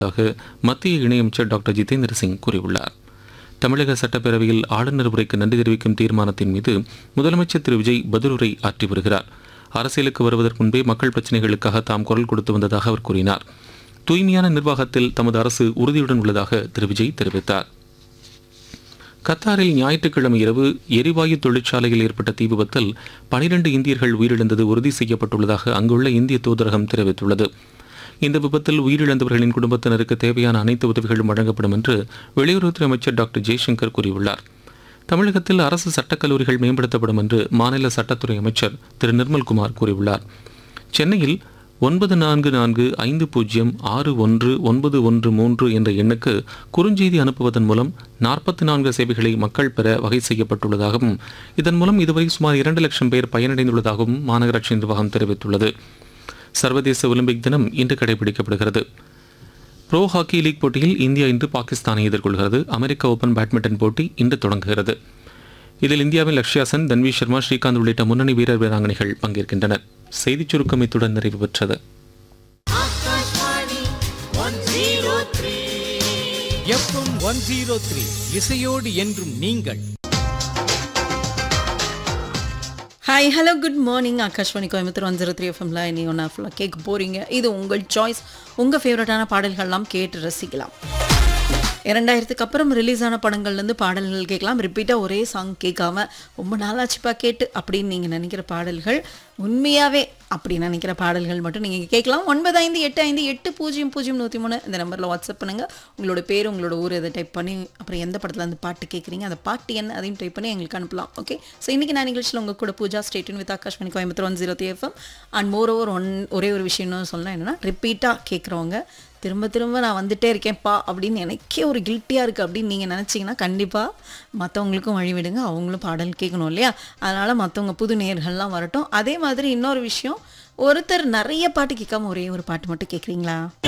மத்திய இணையமைச்சர் டாக்டர் ஜிதேந்திர சிங் கூறியுள்ளார் தமிழக சட்டப்பேரவையில் ஆளுநர் உரைக்கு நன்றி தெரிவிக்கும் தீர்மானத்தின் மீது முதலமைச்சர் திரு விஜய் பதிலுரை ஆற்றி வருகிறார் அரசியலுக்கு வருவதற்கு முன்பே மக்கள் பிரச்சினைகளுக்காக தாம் குரல் கொடுத்து வந்ததாக அவர் கூறினார் தூய்மையான நிர்வாகத்தில் தமது அரசு உறுதியுடன் உள்ளதாக திரு விஜய் தெரிவித்தார் கத்தாரில் ஞாயிற்றுக்கிழமை இரவு எரிவாயு தொழிற்சாலையில் ஏற்பட்ட தீ விபத்தில் பனிரெண்டு இந்தியர்கள் உயிரிழந்தது உறுதி செய்யப்பட்டுள்ளதாக அங்குள்ள இந்திய தூதரகம் தெரிவித்துள்ளது இந்த விபத்தில் உயிரிழந்தவர்களின் குடும்பத்தினருக்கு தேவையான அனைத்து உதவிகளும் வழங்கப்படும் என்று வெளியுறவுத்துறை அமைச்சர் டாக்டர் ஜெய்சங்கர் கூறியுள்ளார் தமிழகத்தில் அரசு சட்டக்கல்லூரிகள் மேம்படுத்தப்படும் என்று மாநில சட்டத்துறை அமைச்சர் திரு நிர்மல்குமார் கூறியுள்ளார் சென்னையில் ஒன்பது நான்கு நான்கு ஐந்து பூஜ்ஜியம் ஆறு ஒன்று ஒன்பது ஒன்று மூன்று என்ற எண்ணுக்கு குறுஞ்செய்தி அனுப்புவதன் மூலம் நாற்பத்தி நான்கு சேவைகளை மக்கள் பெற வகை செய்யப்பட்டுள்ளதாகவும் இதன் மூலம் இதுவரை சுமார் இரண்டு லட்சம் பேர் பயனடைந்துள்ளதாகவும் மாநகராட்சி நிர்வாகம் தெரிவித்துள்ளது சர்வதேச ஒலிம்பிக் தினம் இன்று கடைபிடிக்கப்படுகிறது ப்ரோ ஹாக்கி லீக் போட்டியில் இந்தியா இன்று பாகிஸ்தானை எதிர்கொள்கிறது அமெரிக்க ஓபன் பேட்மிண்டன் போட்டி இன்று தொடங்குகிறது இதில் இந்தியாவின் லக்ஷ்யா சென் தன்வி சர்மா ஸ்ரீகாந்த் உள்ளிட்ட முன்னணி வீரர் வீராங்கனைகள் பங்கேற்கின்றனர் செய்திச் சுருக்கம் இத்துடன் நிறைவு பெற்றது Akashvani one zero three FM one zero three இசையோடு என்றும் நீங்கள் hi hello good morning Akashvani Coimbatore one zero three எஃப்எம்ல நீ ஒன்றா ஃபுல்லாக கேட்க போகிறீங்க இது உங்கள் சாய்ஸ் உங்கள் ஃபேவரட்டான பாடல்கள்லாம் கேட்டு ரசிக்கலாம் இரண்டாயிரத்துக்கு அப்புறம் ரிலீஸ் ஆன படங்கள்லேருந்து பாடல்கள் கேட்கலாம் ரிப்பீட்டாக ஒரே சாங் கேட்காம ரொம்ப நாளாச்சுப்பா கேட்டு அப்படின்னு நீங்கள் நினைக்கிற பாடல்கள் உண்மையாகவே அப்படி நினைக்கிற பாடல்கள் மட்டும் நீங்கள் கேட்கலாம் ஒன்பது ஐந்து எட்டு ஐந்து எட்டு பூஜ்ஜியம் பூஜ்ஜியம் நூற்றி மூணு இந்த நம்பரில் வாட்ஸ்அப் பண்ணுங்கள் உங்களோட பேர் உங்களோட ஊர் இதை டைப் பண்ணி அப்புறம் எந்த படத்தில் அந்த பாட்டு கேட்குறீங்க அந்த பாட்டு என்ன அதையும் டைப் பண்ணி எங்களுக்கு அனுப்பலாம் ஓகே ஸோ இன்றைக்கி நான் நிகழ்ச்சியில் உங்கள் கூட Pooja stay tuned with Akashvani Coimbatore one zero FM and more over one ஒரே ஒரு விஷயம்னு சொல்லலாம் என்னென்னா ரிப்பீட்டாக கேட்குறவங்க திரும்ப திரும்ப நான் வந்துட்டே இருக்கேன்ப்பா அப்படின்னு எனக்கே ஒரு கில்ட்டியாக இருக்குது அப்படின்னு நீங்கள் நினச்சிங்கன்னா கண்டிப்பாக மற்றவங்களுக்கும் வழி விடுங்க அவங்களும் பாடல் கேட்கணும் இல்லையா அதனால் மற்றவங்க புது நேர்கள்லாம் வரட்டும் அதே மாதிரி இன்னொரு விஷயம் ஒருத்தர் நிறைய பாட்டு கேட்காம ஒரே ஒரு பாட்டு மட்டும் கேட்குறீங்களா